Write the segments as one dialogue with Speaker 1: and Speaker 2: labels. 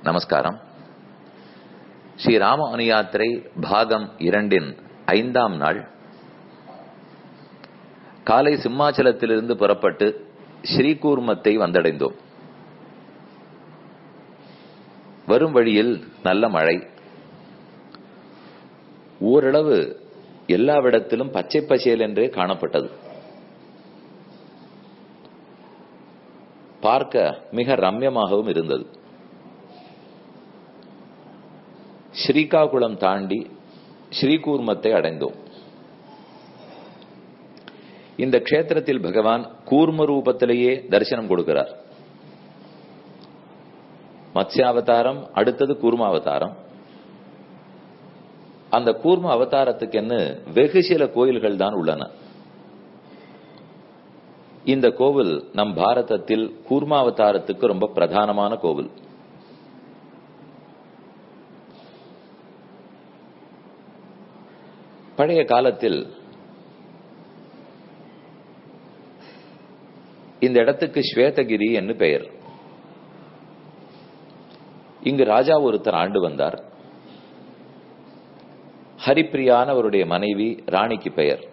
Speaker 1: நமஸ்காரம் ஸ்ரீ ராம அனுயாத்திரை பாகம் இரண்டின் ஐந்தாம் நாள் காலை சிம்மாச்சலத்திலிருந்து புறப்பட்டு ஸ்ரீகூர்மத்தை வந்தடைந்தோம் வரும் வழியில் நல்ல மழை ஓரளவு எல்லாவிடத்திலும் பச்சை பசேல் என்றே காணப்பட்டது பார்க்க மிக ரம்யமாகவும் இருந்தது ஸ்ரீகாகுளம் தாண்டி ஸ்ரீகூர்மத்தை அடைந்தோம் இந்த க்ஷேத்திரத்தில் பகவான் கூர்ம ரூபத்திலேயே தரிசனம் கொடுக்கிறார் மத்ஸ்யாவதாரம் அடுத்தது கூர்ம அவதாரம் அந்த கூர்ம அவதாரத்துக்குன்னு வெகு சில கோயில்கள் தான் உள்ளன இந்த கோவில் நம் பாரதத்தில் கூர்மாவதாரத்துக்கு ரொம்ப பிரதானமான கோவில் பழைய காலத்தில் இந்த இடத்துக்கு ஸ்வேதகிரி என்று பெயர் இங்கு ராஜா ஒருத்தர் ஆண்டு வந்தார் ஹரிப்பிரியான அவருடைய மனைவி ராணிக்கு பெயர்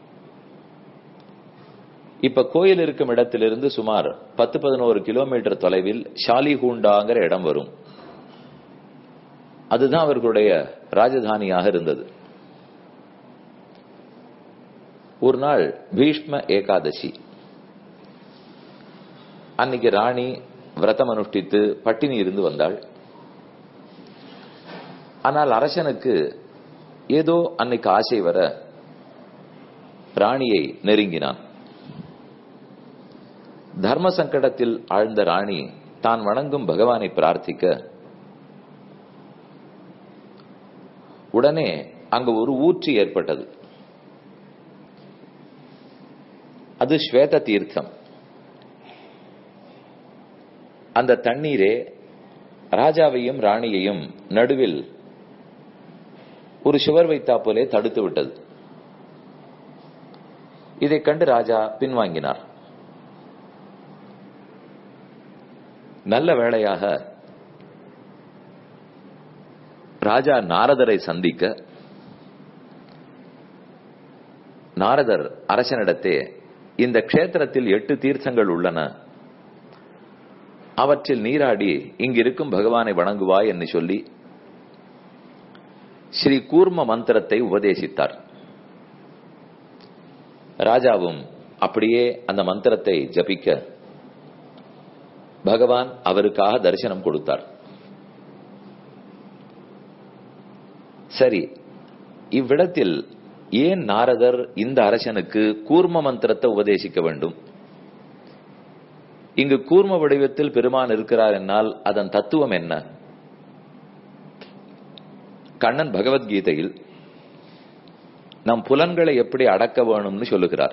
Speaker 1: இப்ப கோயில் இருக்கும் இடத்திலிருந்து சுமார் பத்து பதினோரு கிலோமீட்டர் தொலைவில் ஷாலிஹூண்டாங்கிற இடம் வரும் அதுதான் அவர்களுடைய ராஜதானியாக இருந்தது ஒரு நாள் பீஷ்ம ஏகாதசி அன்னைக்கு ராணி விரதம் அனுஷ்டித்து பட்டினி இருந்து வந்தாள் ஆனால் அரசனுக்கு ஏதோ அன்னைக்கு ஆசை வர ராணியை நெருங்கினான் தர்ம சங்கடத்தில் ஆழ்ந்த ராணி தான் வணங்கும் பகவானை பிரார்த்திக்க உடனே அங்கு ஒரு ஊற்று ஏற்பட்டது அது ஸ்வேத தீர்த்தம் அந்த தண்ணீரே ராஜாவையும் ராணியையும் நடுவில் ஒரு சுவர் வைத்தா போலே தடுத்து விட்டது இதை கண்டு ராஜா பின்வாங்கினார் நல்ல வேளையாக ராஜா நாரதரை சந்திக்க நாரதர் அரசனிடத்தே இந்த க்ஷேத்திரத்தில் எட்டு தீர்த்தங்கள் உள்ளன அவற்றில் நீராடி இங்கிருக்கும் பகவானை வணங்குவாய் என்று சொல்லி ஸ்ரீ கூர்ம மந்திரத்தை உபதேசித்தார் ராஜாவும் அப்படியே அந்த மந்திரத்தை ஜபிக்க பகவான் அவருக்காக தரிசனம் கொடுத்தார் சரி இவ்விடத்தில் ஏன் நாரதர் இந்த அரசனுக்கு கூர்ம மந்திரத்தை உபதேசிக்க வேண்டும் இங்கு கூர்ம வடிவத்தில் பெருமான் இருக்கிறார் என்னால் அதன் தத்துவம் என்ன கண்ணன் பகவத்கீதையில் நம் புலன்களை எப்படி அடக்க வேணும்னு சொல்லுகிறார்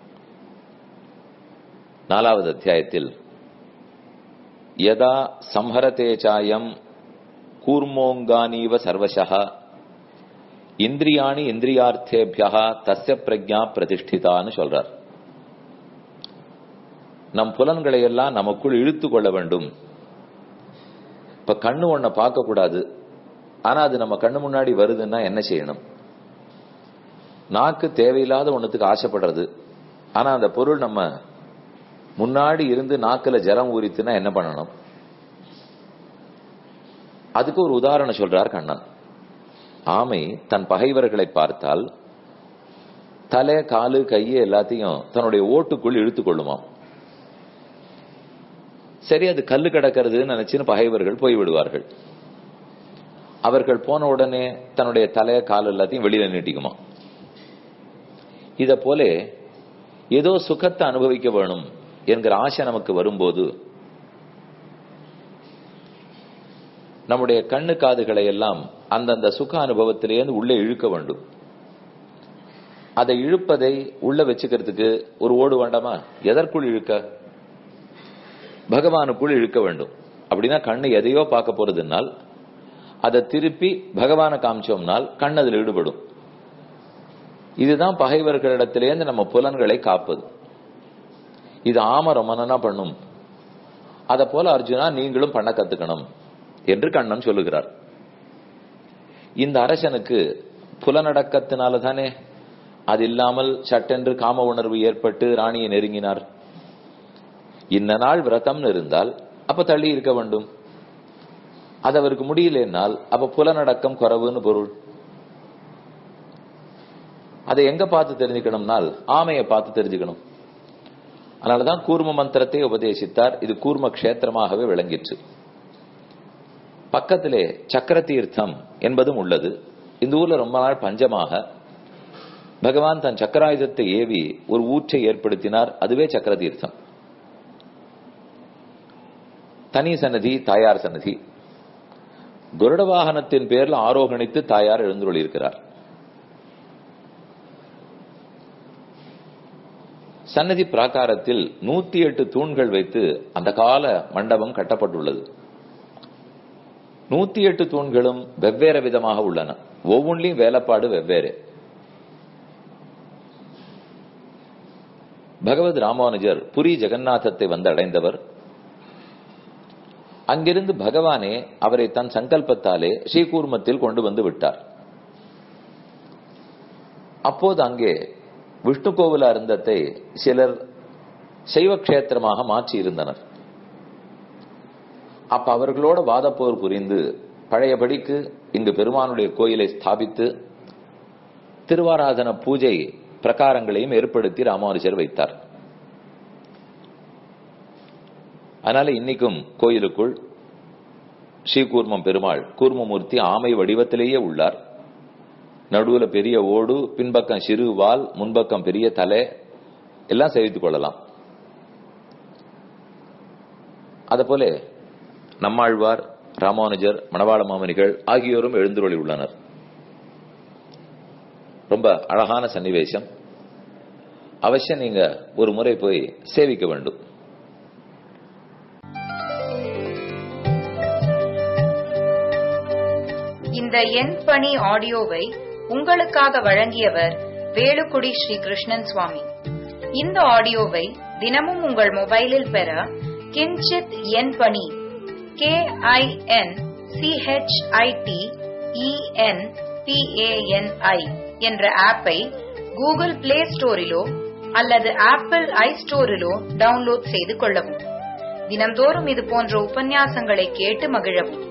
Speaker 1: நாலாவது அத்தியாயத்தில் யதா சம்ஹரதே சாயம் கூர்மோங்கானீவ சர்வசா இந்திரியாணி இந்திரியார்த்தேபியா தஸ்ய பிரஜா பிரதிஷ்டிதான்னு சொல்றார் நம் புலன்களை எல்லாம் நமக்குள் இழுத்து கொள்ள வேண்டும் இப்ப கண்ணு ஒன்ன பார்க்க கூடாது ஆனா அது நம்ம கண்ணு முன்னாடி வருதுன்னா என்ன செய்யணும் நாக்கு தேவையில்லாத ஒண்ணுத்துக்கு ஆசைப்படுறது ஆனா அந்த பொருள் நம்ம முன்னாடி இருந்து நாக்குல ஜலம் ஊறித்துனா என்ன பண்ணணும் அதுக்கு ஒரு உதாரணம் சொல்றார் கண்ணன் ஆமை தன் பகைவர்களை பார்த்தால் தலை காலு கையை எல்லாத்தையும் தன்னுடைய ஓட்டுக்குள் இழுத்து கொள்ளுமாம் சரி அது கல்லு கிடக்கிறதுன்னு நினைச்சுன்னு பகைவர்கள் போய் விடுவார்கள் அவர்கள் போன உடனே தன்னுடைய தலைய கால் எல்லாத்தையும் வெளியில நீட்டிக்குமா இத போல ஏதோ சுகத்தை அனுபவிக்க வேணும் என்கிற ஆசை நமக்கு வரும்போது நம்முடைய கண்ணு காதுகளை எல்லாம் அந்தந்த சுக அனுபவத்திலேருந்து உள்ளே இழுக்க வேண்டும் அதை இழுப்பதை உள்ள வச்சுக்கிறதுக்கு ஒரு ஓடு வேண்டாமா எதற்குள் இழுக்க பகவானுக்குள் இழுக்க வேண்டும் அப்படின்னா கண்ணு எதையோ பார்க்க போறதுனால் அதை திருப்பி பகவானை காமிச்சோம்னால் கண் அதில் ஈடுபடும் இதுதான் பகைவர்களிடத்திலேருந்து நம்ம புலன்களை காப்பது இது ஆம ரொம்ப நன்னா பண்ணும் அத போல அர்ஜுனா நீங்களும் பண்ண கத்துக்கணும் என்று கண்ணன் சொல்லுகிறார் இந்த அரசனுக்கு புலநடக்கத்தினால தானே அது இல்லாமல் சட்டென்று காம உணர்வு ஏற்பட்டு ராணியை நெருங்கினார் இந்த நாள் விரதம்னு இருந்தால் அப்ப தள்ளி இருக்க வேண்டும் அது அவருக்கு முடியலன்னால் அப்ப புலநடக்கம் குறவுன்னு பொருள் அதை எங்க பார்த்து தெரிஞ்சுக்கணும்னால் ஆமையை பார்த்து தெரிஞ்சுக்கணும் அதனாலதான் கூர்ம மந்திரத்தை உபதேசித்தார் இது கூர்ம கஷேத்திரமாகவே விளங்கிற்று பக்கத்திலே சக்கர தீர்த்தம் என்பதும் உள்ளது இந்த ஊர்ல ரொம்ப நாள் பஞ்சமாக பகவான் தன் சக்கராயுதத்தை ஏவி ஒரு ஊற்றை ஏற்படுத்தினார் அதுவே சக்கர தீர்த்தம் தனி சன்னதி தாயார் சன்னதி குருட வாகனத்தின் பேர்ல ஆரோகணித்து தாயார் எழுந்துள்ளிருக்கிறார் சன்னதி பிராகாரத்தில் நூத்தி எட்டு தூண்கள் வைத்து அந்த கால மண்டபம் கட்டப்பட்டுள்ளது நூத்தி எட்டு தூண்களும் வெவ்வேறு விதமாக உள்ளன ஒவ்வொன்றிலும் வேலைப்பாடு வெவ்வேறு பகவத் ராமானுஜர் புரி ஜெகநாதத்தை வந்து அடைந்தவர் அங்கிருந்து பகவானே அவரை தன் சங்கல்பத்தாலே ஸ்ரீகூர்மத்தில் கொண்டு வந்து விட்டார் அப்போது அங்கே விஷ்ணு கோவில் அருந்தத்தை சிலர் சைவ கஷேத்திரமாக மாற்றி இருந்தனர் அப்ப அவர்களோட வாதப்போர் புரிந்து பழையபடிக்கு இங்கு பெருமானுடைய கோயிலை ஸ்தாபித்து திருவாராதன பூஜை பிரகாரங்களையும் ஏற்படுத்தி ராமானுஜர் வைத்தார் அதனால இன்னைக்கும் கோயிலுக்குள் ஸ்ரீகூர்மம் பெருமாள் கூர்மமூர்த்தி ஆமை வடிவத்திலேயே உள்ளார் நடுவுல பெரிய ஓடு பின்பக்கம் சிறு வால் முன்பக்கம் பெரிய தலை எல்லாம் சேவித்துக் கொள்ளலாம் அதுபோல நம்மாழ்வார் ராமானுஜர் மணவாள மாமனிகள் ஆகியோரும் எழுந்துருளி உள்ளனர் ரொம்ப அழகான சன்னிவேசம் அவசியம் நீங்க ஒரு முறை போய் சேவிக்க வேண்டும்
Speaker 2: இந்த எண் பணி ஆடியோவை உங்களுக்காக வழங்கியவர் வேலுக்குடி ஸ்ரீ கிருஷ்ணன் சுவாமி இந்த ஆடியோவை தினமும் உங்கள் மொபைலில் பெற கிஞ்சித் எண் பணி கே ஐ என் சிஹெச்ஐடி இஎன் பிஏஎன்ஐ என்ற ஆப்பை கூகுள் பிளே ஸ்டோரிலோ அல்லது ஆப்பிள் ஐ ஸ்டோரிலோ டவுன்லோட் செய்து கொள்ளவும் தினம்தோறும் இது போன்ற உபன்யாசங்களை கேட்டு மகிழவும்